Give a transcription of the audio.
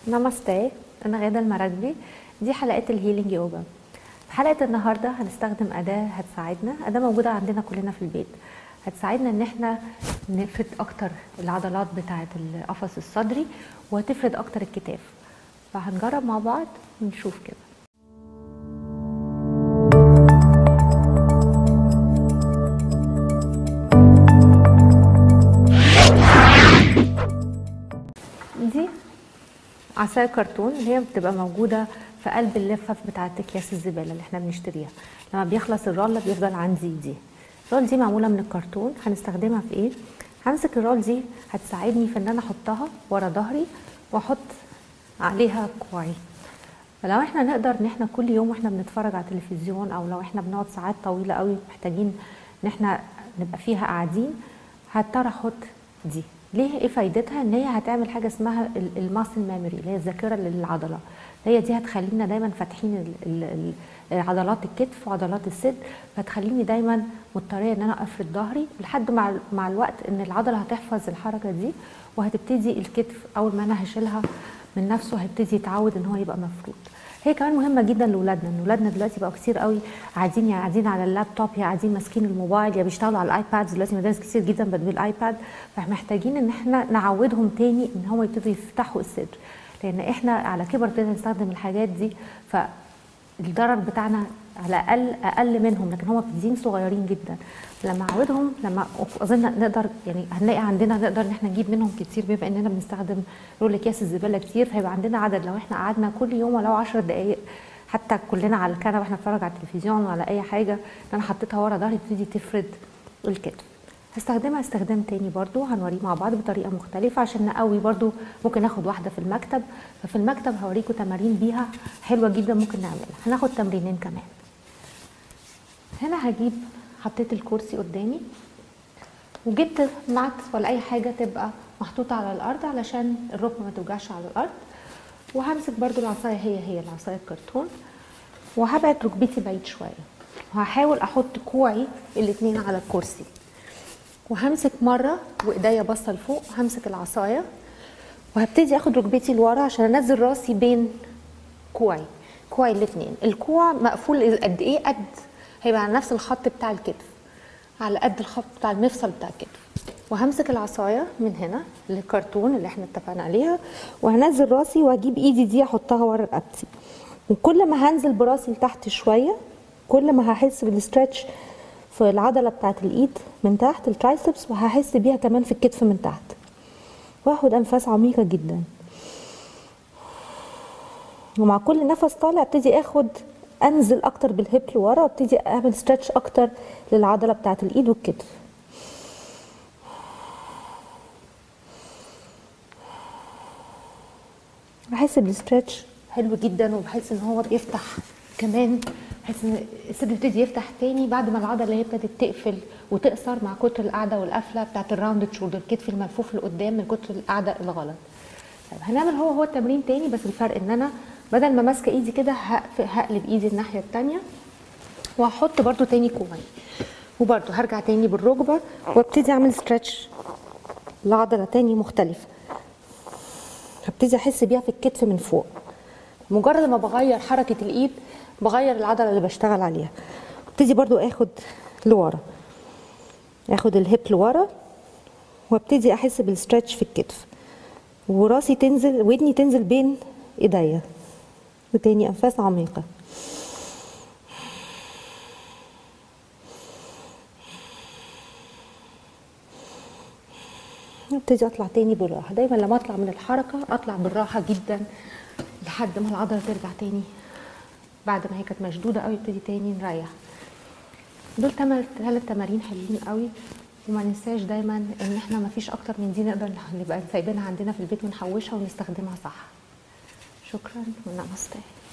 نمستي أنا غادة المراكبي دي حلقات الهيلينج يوجا في حلقة النهاردة هنستخدم أداة هتساعدنا أداة موجودة عندنا كلنا في البيت هتساعدنا إن احنا نفرد أكتر العضلات بتاعة القفص الصدري وهتفرد أكتر الكتاف فهنجرب مع بعض ونشوف كده دي عصاية كرتون اللي هي بتبقى موجودة في قلب اللفة بتاعة أكياس الزبالة اللي احنا بنشتريها لما بيخلص الرولة بيفضل عندي دي الرول دي معمولة من الكرتون هنستخدمها في ايه؟ همسك الرول دي هتساعدني في ان انا احطها ورا ظهري واحط عليها كوعي فلو احنا نقدر ان احنا كل يوم واحنا بنتفرج على التلفزيون او لو احنا بنقعد ساعات طويلة قوي محتاجين ان احنا نبقى فيها قاعدين هضطر احط دي ليه ايه فايدتها ان هي هتعمل حاجه اسمها الماسل ميموري اللي هي الذاكره للعضله هي دي هتخلينا دايما فاتحين ال- ال- ال- عضلات الكتف وعضلات الصدر فتخليني دايما مضطريه ان انا افرد ظهري لحد مع مع الوقت ان العضله هتحفظ الحركه دي وهتبتدي الكتف اول ما انا هشيلها من نفسه هيبتدي يتعود ان هو يبقى مفرود هي كمان مهمه جدا لاولادنا ان اولادنا دلوقتي بقوا كتير قوي قاعدين يا قاعدين على اللابتوب يا قاعدين ماسكين الموبايل يا بيشتغلوا على الايباد دلوقتي مدارس كتير جدا بقت بالايباد فمحتاجين ان احنا نعودهم تاني ان هم يبتدوا يفتحوا الصدر لان احنا على كبر ابتدينا نستخدم الحاجات دي فالضرر بتاعنا على الاقل اقل منهم لكن هم بادئين صغيرين جدا لما اعودهم لما اظن نقدر يعني هنلاقي عندنا نقدر ان احنا نجيب منهم كتير بما اننا بنستخدم رول اكياس الزباله كتير فيبقى عندنا عدد لو احنا قعدنا كل يوم ولو 10 دقائق حتى كلنا على الكنبه واحنا بنتفرج على التلفزيون ولا اي حاجه ان انا حطيتها ورا ظهري تبتدي تفرد الكتف هستخدمها استخدام تاني برضو هنوريه مع بعض بطريقه مختلفه عشان نقوي برضو ممكن ناخد واحده في المكتب ففي المكتب هوريكم تمارين بيها حلوه جدا ممكن نعملها هناخد تمرينين كمان هنا هجيب حطيت الكرسي قدامي وجبت مات ولا اي حاجه تبقى محطوطه على الارض علشان الركبه ما توجعش على الارض وهمسك برضو العصايه هي هي العصايه الكرتون وهبعد ركبتي بعيد شويه وهحاول احط كوعي الاتنين على الكرسي وهمسك مره وايديا باصه لفوق همسك العصايه وهبتدي اخد ركبتي لورا عشان انزل راسي بين كوعي كوعي الاثنين الكوع مقفول قد ايه قد هيبقى على نفس الخط بتاع الكتف على قد الخط بتاع المفصل بتاع الكتف وهمسك العصايه من هنا الكرتون اللي احنا اتفقنا عليها وهنزل راسي واجيب ايدي دي احطها ورا رقبتي وكل ما هنزل براسي لتحت شويه كل ما هحس بالستريتش في العضله بتاعت الايد من تحت الترايسبس وهحس بيها كمان في الكتف من تحت واخد انفاس عميقه جدا ومع كل نفس طالع ابتدي اخد انزل اكتر بالهيب لورا وابتدي اعمل ستريتش اكتر للعضله بتاعت الايد والكتف بحس بالستريتش حلو جدا وبحس ان هو بيفتح كمان بحس ان الصدر يبتدي يفتح تاني بعد ما العضله اللي هي ابتدت تقفل وتقصر مع كتر القعده والقفله بتاعت الراوند شولدر الكتف الملفوف لقدام من كتر القعده الغلط طيب هنعمل هو هو التمرين تاني بس الفرق ان انا بدل ما ماسكه ايدي كده هقف- هقلب ايدي الناحيه التانيه وهحط برده تاني كوعي وبرده هرجع تاني بالركبه وابتدي اعمل ستريتش لعضله تاني مختلفه هبتدي احس بيها في الكتف من فوق مجرد ما بغير حركه الايد بغير العضله اللي بشتغل عليها ابتدي برضو اخد لورا اخد الهيب لورا وابتدي احس بالستريتش في الكتف وراسي تنزل ودني تنزل بين ايديا وتاني انفاس عميقه ابتدي اطلع تاني بالراحه دايما لما اطلع من الحركه اطلع بالراحه جدا لحد ما العضله ترجع تاني بعد ما هي كانت مشدوده قوي ابتدي تاني نريح دول ثلاث تمارين حلوين قوي وما ننساش دايما ان احنا ما فيش اكتر من دي نقدر نبقى سايبينها عندنا في البيت ونحوشها ونستخدمها صح شكرا ونمسته